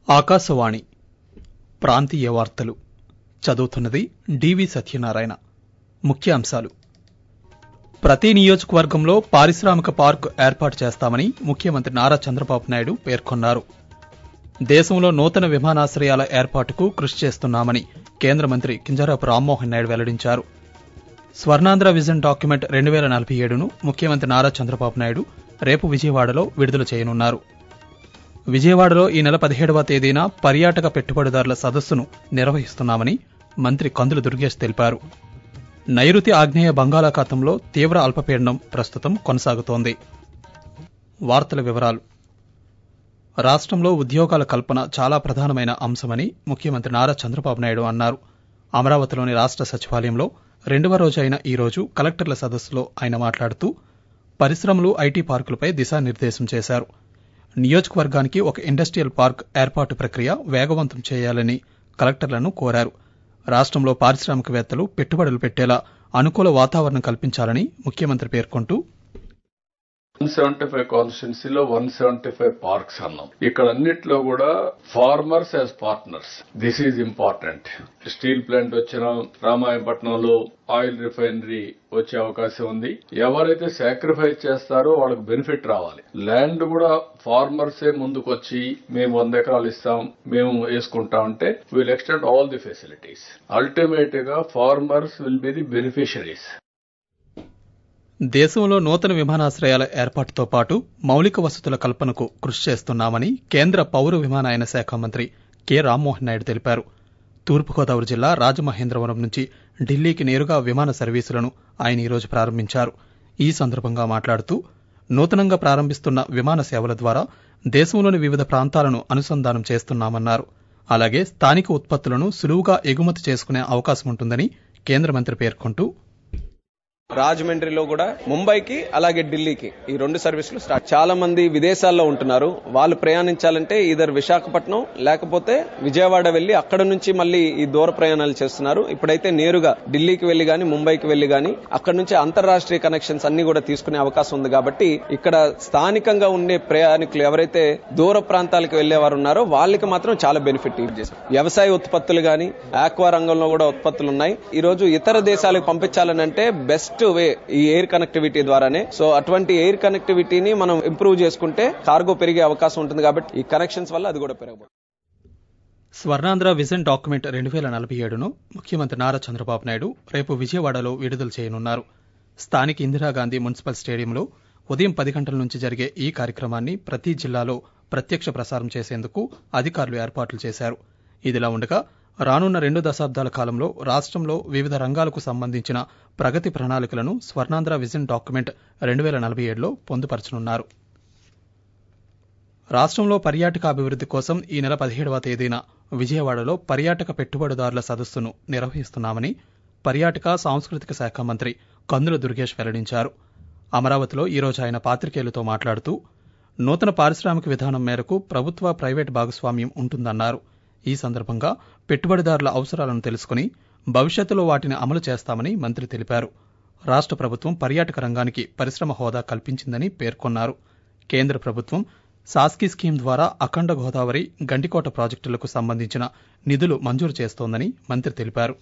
ఆకాశవాణి ప్రాంతీయ వార్తలు చదువుతున్నది డివి సత్యనారాయణ ముఖ్యాంశాలు ప్రతి నియోజకవర్గంలో పారిశ్రామిక పార్క్ ఏర్పాటు చేస్తామని ముఖ్యమంత్రి నారా చంద్రబాబు నాయుడు పేర్కొన్నారు దేశంలో నూతన విమానాశ్రయాల ఏర్పాటుకు కృషి చేస్తున్నామని కేంద్ర మంత్రి కింజరాపు రామ్మోహన్ నాయుడు వెల్లడించారు స్వర్ణాంధ్ర విజన్ డాక్యుమెంట్ రెండు వేల నలభై ఏడును ముఖ్యమంత్రి నారా చంద్రబాబు నాయుడు రేపు విజయవాడలో విడుదల చేయనున్నారు విజయవాడలో ఈ నెల పదిహేడవ తేదీన పర్యాటక పెట్టుబడిదారుల సదస్సును నిర్వహిస్తున్నామని మంత్రి కందుల దుర్గేష్ తెలిపారు నైరుతి ఆగ్నేయ బంగాళాఖాతంలో తీవ్ర అల్పపీడనం ప్రస్తుతం కొనసాగుతోంది వార్తల వివరాలు రాష్ట్రంలో ఉద్యోగాల కల్పన చాలా ప్రధానమైన అంశమని ముఖ్యమంత్రి నారా చంద్రబాబు నాయుడు అన్నారు అమరావతిలోని రాష్ట్ర సచివాలయంలో రెండవ రోజు అయిన ఈ రోజు కలెక్టర్ల సదస్సులో ఆయన మాట్లాడుతూ పరిశ్రమలు ఐటీ పార్కులపై దిశానిర్దేశం చేశారు నియోజకవర్గానికి ఒక ఇండస్ట్రియల్ పార్క్ ఏర్పాటు ప్రక్రియ వేగవంతం చేయాలని కలెక్టర్లను కోరారు రాష్ట్రంలో పారిశ్రామికవేత్తలు పెట్టుబడులు పెట్టేలా అనుకూల వాతావరణం కల్పించాలని ముఖ్యమంత్రి పేర్కొంటూ వన్ సెవెంటీ ఫైవ్ కాన్స్టిట్యున్సీలో వన్ సెవెంటీ ఫైవ్ పార్క్స్ అన్నాం ఇక్కడ అన్నిట్లో కూడా farmers as partners this is important steel plant వచ్చిన రామాయపట్నంలో ఆయిల్ రిఫైనరీ వచ్చే అవకాశం ఉంది ఎవరైతే సాక్రిఫైస్ చేస్తారో వాళ్ళకి బెనిఫిట్ రావాలి ల్యాండ్ కూడా ఫార్మర్సే ముందుకొచ్చి మేము వంద ఎకరాలు ఇస్తాం మేము వేసుకుంటాం అంటే will extend all the facilities ultimate గా farmers will be the beneficiaries దేశంలో నూతన విమానాశ్రయాల ఏర్పాటుతో పాటు మౌలిక వసతుల కల్పనకు కృషి చేస్తున్నామని కేంద్ర పౌర విమానయాన శాఖ మంత్రి కె రామ్మోహన్ నాయుడు తెలిపారు తూర్పుగోదావరి జిల్లా రాజమహేంద్రవరం నుంచి ఢిల్లీకి నేరుగా విమాన సర్వీసులను ఆయన ఈరోజు ప్రారంభించారు ఈ సందర్భంగా మాట్లాడుతూ నూతనంగా ప్రారంభిస్తున్న విమాన సేవల ద్వారా దేశంలోని వివిధ ప్రాంతాలను అనుసంధానం చేస్తున్నామన్నారు అలాగే స్థానిక ఉత్పత్తులను సులువుగా ఎగుమతి చేసుకునే అవకాశం ఉంటుందని కేంద్ర మంత్రి పేర్కొంటూ రాజమండ్రిలో కూడా ముంబైకి అలాగే ఢిల్లీకి ఈ రెండు సర్వీసులు స్టార్ట్ చాలా మంది విదేశాల్లో ఉంటున్నారు వాళ్ళు ప్రయాణించాలంటే ఇదర్ విశాఖపట్నం లేకపోతే విజయవాడ వెళ్లి అక్కడ నుంచి మళ్ళీ ఈ దూర ప్రయాణాలు చేస్తున్నారు ఇప్పుడైతే నేరుగా ఢిల్లీకి వెళ్లి గాని ముంబైకి వెళ్లి గాని అక్కడ నుంచి అంతర్రాష్ట్రీయ కనెక్షన్స్ అన్ని కూడా తీసుకునే అవకాశం ఉంది కాబట్టి ఇక్కడ స్థానికంగా ఉండే ప్రయాణికులు ఎవరైతే దూర ప్రాంతాలకు వెళ్లేవారు ఉన్నారో వాళ్ళకి మాత్రం చాలా బెనిఫిట్ చేశారు వ్యవసాయ ఉత్పత్తులు గాని ఆక్వా రంగంలో కూడా ఉత్పత్తులు ఉన్నాయి ఈ రోజు ఇతర దేశాలకు పంపించాలని అంటే బెస్ట్ బెస్ట్ వే ఈ ఎయిర్ కనెక్టివిటీ ద్వారానే సో అటువంటి ఎయిర్ కనెక్టివిటీని మనం ఇంప్రూవ్ చేసుకుంటే కార్గో పెరిగే అవకాశం ఉంటుంది కాబట్టి ఈ కనెక్షన్స్ వల్ల అది కూడా పెరగబోతుంది స్వర్ణాంధ్ర విజన్ డాక్యుమెంట్ రెండు వేల నలభై ఏడును ముఖ్యమంత్రి నారా చంద్రబాబు నాయుడు రేపు విజయవాడలో విడుదల చేయనున్నారు స్థానిక ఇందిరాగాంధీ మున్సిపల్ స్టేడియంలో ఉదయం పది గంటల నుంచి జరిగే ఈ కార్యక్రమాన్ని ప్రతి జిల్లాలో ప్రత్యక్ష ప్రసారం చేసేందుకు అధికారులు ఏర్పాట్లు చేశారు ఇదిలా ఉండగా రానున్న రెండు దశాబ్దాల కాలంలో రాష్ట్రంలో వివిధ రంగాలకు సంబంధించిన ప్రగతి ప్రణాళికలను స్వర్ణాంధ్ర విజన్ డాక్యుమెంట్ రెండు వేల నలభై ఏడులో పొందుపరచనున్నారు రాష్ట్రంలో పర్యాటక అభివృద్ధి కోసం ఈ నెల పదిహేడవ తేదీన విజయవాడలో పర్యాటక పెట్టుబడిదారుల సదస్సును నిర్వహిస్తున్నామని పర్యాటక సాంస్కృతిక శాఖ మంత్రి కందుల దుర్గేష్ వెల్లడించారు అమరావతిలో ఈరోజు ఆయన పాత్రికేయులతో మాట్లాడుతూ నూతన పారిశ్రామిక విధానం మేరకు ప్రభుత్వ ప్రైవేట్ భాగస్వామ్యం ఉంటుందన్నారు ఈ సందర్భంగా పెట్టుబడిదారుల అవసరాలను తెలుసుకుని భవిష్యత్తులో వాటిని అమలు చేస్తామని మంత్రి తెలిపారు రాష్ట్ర ప్రభుత్వం పర్యాటక రంగానికి పరిశ్రమ హోదా కల్పించిందని పేర్కొన్నారు కేంద్ర ప్రభుత్వం సాస్కీ స్కీమ్ ద్వారా అఖండ గోదావరి గండికోట ప్రాజెక్టులకు సంబంధించిన నిధులు మంజూరు చేస్తోందని మంత్రి తెలిపారు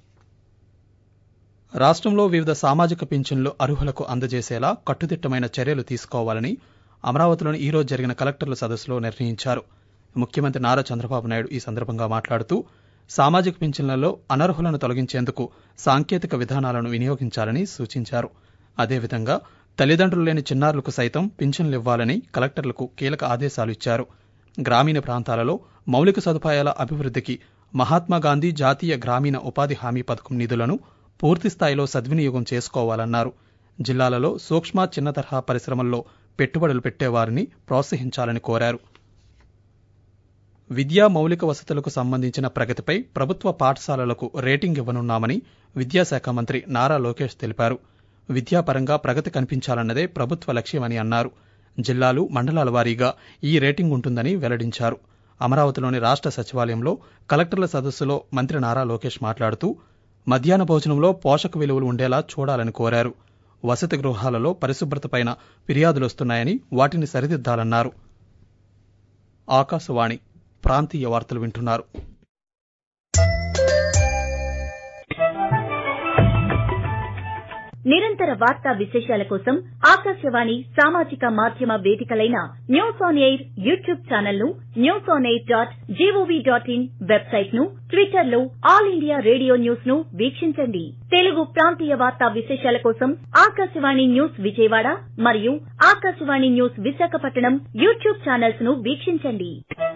రాష్ట్రంలో వివిధ సామాజిక పింఛన్లు అర్హులకు అందజేసేలా కట్టుదిట్టమైన చర్యలు తీసుకోవాలని అమరావతిలోని ఈ రోజు జరిగిన కలెక్టర్ల సదస్సులో నిర్ణయించారు ముఖ్యమంత్రి నారా చంద్రబాబు నాయుడు ఈ సందర్భంగా మాట్లాడుతూ సామాజిక పింఛన్లలో అనర్హులను తొలగించేందుకు సాంకేతిక విధానాలను వినియోగించాలని సూచించారు అదేవిధంగా తల్లిదండ్రులు లేని చిన్నారులకు సైతం పింఛన్లు ఇవ్వాలని కలెక్టర్లకు కీలక ఆదేశాలు ఇచ్చారు గ్రామీణ ప్రాంతాలలో మౌలిక సదుపాయాల అభివృద్ధికి మహాత్మాగాంధీ జాతీయ గ్రామీణ ఉపాధి హామీ పథకం నిధులను పూర్తి స్థాయిలో సద్వినియోగం చేసుకోవాలన్నారు జిల్లాలలో సూక్ష్మ చిన్న తరహా పరిశ్రమల్లో పెట్టుబడులు పెట్టేవారిని ప్రోత్సహించాలని కోరారు విద్యా మౌలిక వసతులకు సంబంధించిన ప్రగతిపై ప్రభుత్వ పాఠశాలలకు రేటింగ్ ఇవ్వనున్నామని విద్యాశాఖ మంత్రి నారా లోకేష్ తెలిపారు విద్యాపరంగా ప్రగతి కనిపించాలన్నదే ప్రభుత్వ లక్ష్యమని అన్నారు జిల్లాలు మండలాల వారీగా ఈ రేటింగ్ ఉంటుందని వెల్లడించారు అమరావతిలోని రాష్ట్ర సచివాలయంలో కలెక్టర్ల సదస్సులో మంత్రి నారా లోకేష్ మాట్లాడుతూ మధ్యాహ్న భోజనంలో పోషక విలువలు ఉండేలా చూడాలని కోరారు వసతి గృహాలలో పరిశుభ్రతపైన ఫిర్యాదులొస్తున్నాయని వాటిని సరిదిద్దాలన్నారు ఆకాశవాణి ప్రాంతీయ వార్తలు వింటున్నారు నిరంతర వార్తా విశేషాల కోసం ఆకాశవాణి సామాజిక మాధ్యమ వేదికలైన news on air YouTube channel ను news on air dot GOV dot in website ను ట్విట్టర్ లో ఆల్ ఇండియా రేడియో న్యూస్ ను వీక్షించండి తెలుగు ప్రాంతీయ వార్తా విశేషాల కోసం ఆకాశవాణి న్యూస్ విజయవాడ మరియు Akashvani news Visakhapatnam YouTube channels ను వీక్షించండి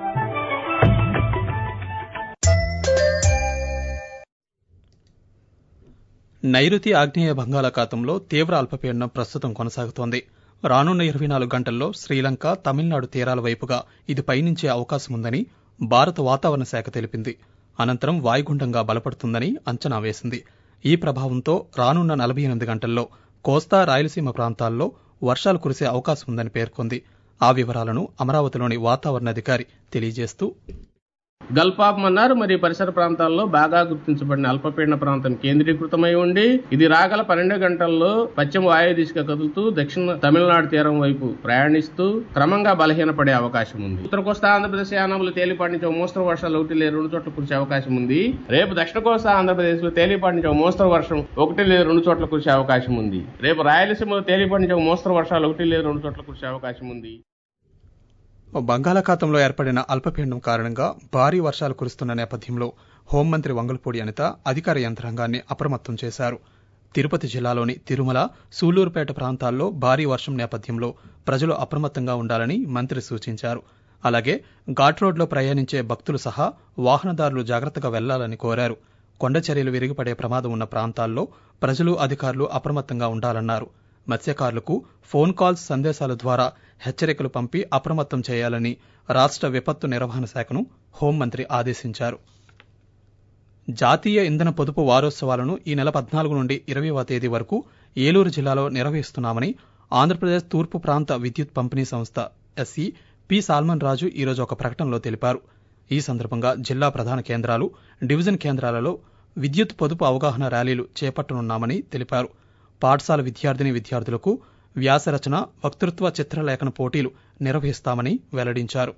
నైరుతి ఆగ్నేయ బంగాళాఖాతంలో తీవ్ర అల్పపీడనం ప్రస్తుతం కొనసాగుతోంది రానున్న ఇరవై నాలుగు గంటల్లో శ్రీలంక తమిళనాడు తీరాల వైపుగా ఇది పయనించే అవకాశం ఉందని భారత వాతావరణ శాఖ తెలిపింది అనంతరం వాయుగుండంగా బలపడుతుందని అంచనా వేసింది ఈ ప్రభావంతో రానున్న నలభై ఎనిమిది గంటల్లో కోస్తా రాయలసీమ ప్రాంతాల్లో వర్షాలు కురిసే అవకాశం ఉందని పేర్కొంది ఆ వివరాలను అమరావతిలోని వాతావరణ అధికారి తెలియజేస్తూ గల్ఫాఫ్ మన్నార్ మరియు పరిసర ప్రాంతాల్లో బాగా గుర్తించబడిన అల్పపీడన ప్రాంతం కేంద్రీకృతమై ఉండి ఇది రాగల పన్నెండు గంటల్లో పశ్చిమ వాయు దిశగా కదులుతూ దక్షిణ తమిళనాడు తీరం వైపు ప్రయాణిస్తూ క్రమంగా బలహీనపడే అవకాశం ఉంది ఉత్తర కోస్తా ఆంధ్రప్రదేశ్ యానాములు తేలిపాటి నుంచి ఓ మోస్తరు వర్షాలు ఒకటి లేదా రెండు చోట్ల కురిసే అవకాశం ఉంది రేపు దక్షిణ కోస్తా ఆంధ్రప్రదేశ్ లో తేలిపాటి నుంచి ఓ మోస్తరు వర్షం ఒకటి లేదా రెండు చోట్ల కురిసే అవకాశం ఉంది రేపు రాయలసీమలో తేలిపాటి నుంచి ఓ మోస్తరు వర్షాలు ఒకటి లేదా రెండు చోట్ల కురిసే అవకాశం ఉంది బంగాళాఖాతంలో ఏర్పడిన అల్పపీడనం కారణంగా భారీ వర్షాలు కురుస్తున్న నేపథ్యంలో హోంమంత్రి వంగలపూడి అనిత అధికార యంత్రాంగాన్ని అప్రమత్తం చేశారు తిరుపతి జిల్లాలోని తిరుమల సూళ్లూరుపేట ప్రాంతాల్లో భారీ వర్షం నేపథ్యంలో ప్రజలు అప్రమత్తంగా ఉండాలని మంత్రి సూచించారు అలాగే ఘాట్ రోడ్లో ప్రయాణించే భక్తులు సహా వాహనదారులు జాగ్రత్తగా వెళ్లాలని కోరారు కొండ చర్యలు విరిగిపడే ప్రమాదం ఉన్న ప్రాంతాల్లో ప్రజలు అధికారులు అప్రమత్తంగా ఉండాలన్నారు మత్స్యకారులకు ఫోన్ కాల్స్ సందేశాల ద్వారా హెచ్చరికలు పంపి అప్రమత్తం చేయాలని రాష్ట్ర విపత్తు నిర్వహణ శాఖను హోంమంత్రి ఆదేశించారు జాతీయ ఇంధన పొదుపు వారోత్సవాలను ఈ నెల పద్నాలుగు నుండి ఇరవైవ తేదీ వరకు ఏలూరు జిల్లాలో నిర్వహిస్తున్నామని ఆంధ్రప్రదేశ్ తూర్పు ప్రాంత విద్యుత్ పంపిణీ సంస్థ ఎస్సీ పి సాల్మన్ రాజు ఈరోజు ఒక ప్రకటనలో తెలిపారు ఈ సందర్భంగా జిల్లా ప్రధాన కేంద్రాలు డివిజన్ కేంద్రాలలో విద్యుత్ పొదుపు అవగాహన ర్యాలీలు చేపట్టనున్నామని తెలిపారు పాఠశాల విద్యార్థిని విద్యార్థులకు వ్యాసరచన వక్తృత్వ చిత్రలేఖన పోటీలు నిర్వహిస్తామని వెల్లడించారు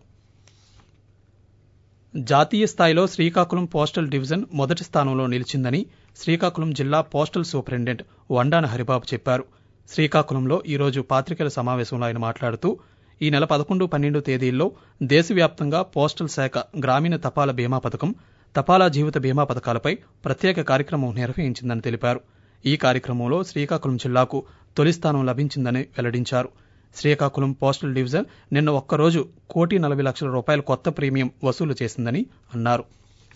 జాతీయ స్థాయిలో శ్రీకాకుళం పోస్టల్ డివిజన్ మొదటి స్థానంలో నిలిచిందని శ్రీకాకుళం జిల్లా పోస్టల్ సూపరింటెండెంట్ వండాన హరిబాబు చెప్పారు శ్రీకాకుళంలో ఈరోజు పాత్రికేయుల సమావేశంలో ఆయన మాట్లాడుతూ ఈ నెల పదకొండు పన్నెండు తేదీల్లో దేశవ్యాప్తంగా పోస్టల్ శాఖ గ్రామీణ తపాలా బీమా పథకం తపాలా జీవిత బీమా పథకాలపై ప్రత్యేక కార్యక్రమం నిర్వహించిందని తెలిపారు ఈ కార్యక్రమంలో శ్రీకాకుళం జిల్లాకు తొలి స్థానం లభించిందని వెల్లడించారు శ్రీకాకుళం పోస్టల్ డివిజన్ నిన్న ఒక్కరోజు కోటి నలభై లక్షల రూపాయల కొత్త ప్రీమియం వసూలు చేసిందని అన్నారు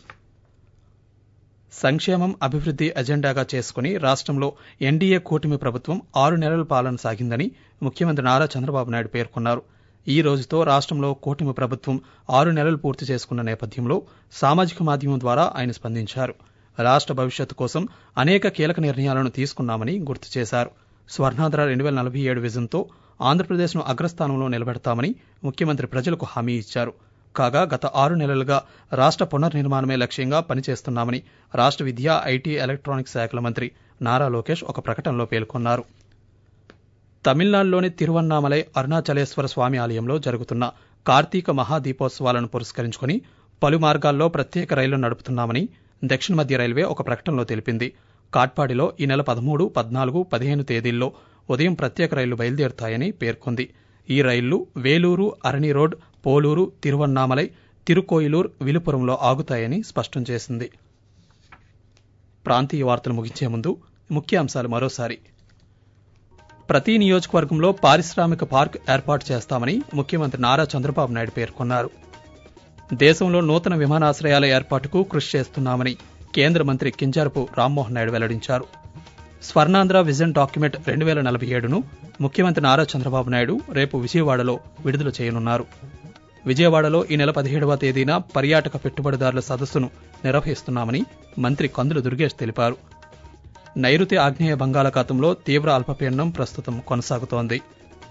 సంక్షేమం అభివృద్ధి ఎజెండాగా చేసుకుని రాష్ట్రంలో ఎన్డీఏ కూటమి ప్రభుత్వం ఆరు నెలల పాలన సాగిందని ముఖ్యమంత్రి నారా చంద్రబాబు నాయుడు పేర్కొన్నారు ఈ రోజుతో రాష్ట్రంలో కూటమి ప్రభుత్వం ఆరు నెలలు పూర్తి చేసుకున్న నేపథ్యంలో సామాజిక మాధ్యమం ద్వారా ఆయన స్పందించారు రాష్ట్ర భవిష్యత్తు కోసం అనేక కీలక నిర్ణయాలను తీసుకున్నామని గుర్తు చేశారు స్వర్ణాంధ్ర రెండు వేల నలభై ఏడు విజన్తో ఆంధ్రప్రదేశ్ను అగ్రస్థానంలో నిలబెడతామని ముఖ్యమంత్రి ప్రజలకు హామీ ఇచ్చారు కాగా గత ఆరు నెలలుగా రాష్ట్ర పునర్నిర్మాణమే లక్ష్యంగా పనిచేస్తున్నామని రాష్ట్ర విద్యా ఐటీ ఎలక్ట్రానిక్స్ శాఖల మంత్రి నారా లోకేష్ ఒక ప్రకటనలో పేర్కొన్నారు తమిళనాడులోని తిరువన్నామలై అరుణాచలేశ్వర స్వామి ఆలయంలో జరుగుతున్న కార్తీక మహాదీపోత్సవాలను పురస్కరించుకుని పలు మార్గాల్లో ప్రత్యేక రైళ్లు నడుపుతున్నామని దక్షిణ మధ్య రైల్వే ఒక ప్రకటనలో తెలిపింది కాట్పాడిలో ఈ నెల పదమూడు పద్నాలుగు పదిహేను తేదీల్లో ఉదయం ప్రత్యేక రైళ్లు బయలుదేరుతాయని పేర్కొంది ఈ రైళ్లు వేలూరు అరణి రోడ్ పోలూరు తిరువన్నామలై తిరుకోయిలూర్ విలుపురంలో ఆగుతాయని స్పష్టం చేసింది ప్రాంతీయ వార్తలు ముగించే ముందు ముఖ్యాంశాలు మరోసారి ప్రతి నియోజకవర్గంలో పారిశ్రామిక పార్క్ ఏర్పాటు చేస్తామని ముఖ్యమంత్రి నారా చంద్రబాబు నాయుడు పేర్కొన్నారు దేశంలో నూతన విమానాశ్రయాల ఏర్పాటుకు కృషి చేస్తున్నామని కేంద్ర మంత్రి కింజారపు రామ్మోహన్ నాయుడు వెల్లడించారు స్వర్ణాంధ్ర విజన్ డాక్యుమెంట్ రెండు వేల నలభై ఏడును ముఖ్యమంత్రి నారా చంద్రబాబు నాయుడు రేపు విజయవాడలో విడుదల చేయనున్నారు విజయవాడలో ఈ నెల పదిహేడవ తేదీన పర్యాటక పెట్టుబడిదారుల సదస్సును నిర్వహిస్తున్నామని మంత్రి కందుల దుర్గేష్ తెలిపారు నైరుతి ఆగ్నేయ బంగాళాఖాతంలో తీవ్ర అల్పపీడనం ప్రస్తుతం కొనసాగుతోంది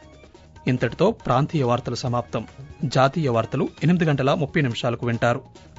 ఇంతటితో ప్రాంతీయ వార్తలు సమాప్తం జాతీయ వార్తలు ఎనిమిది గంటల ముప్పై నిమిషాలకు వింటారు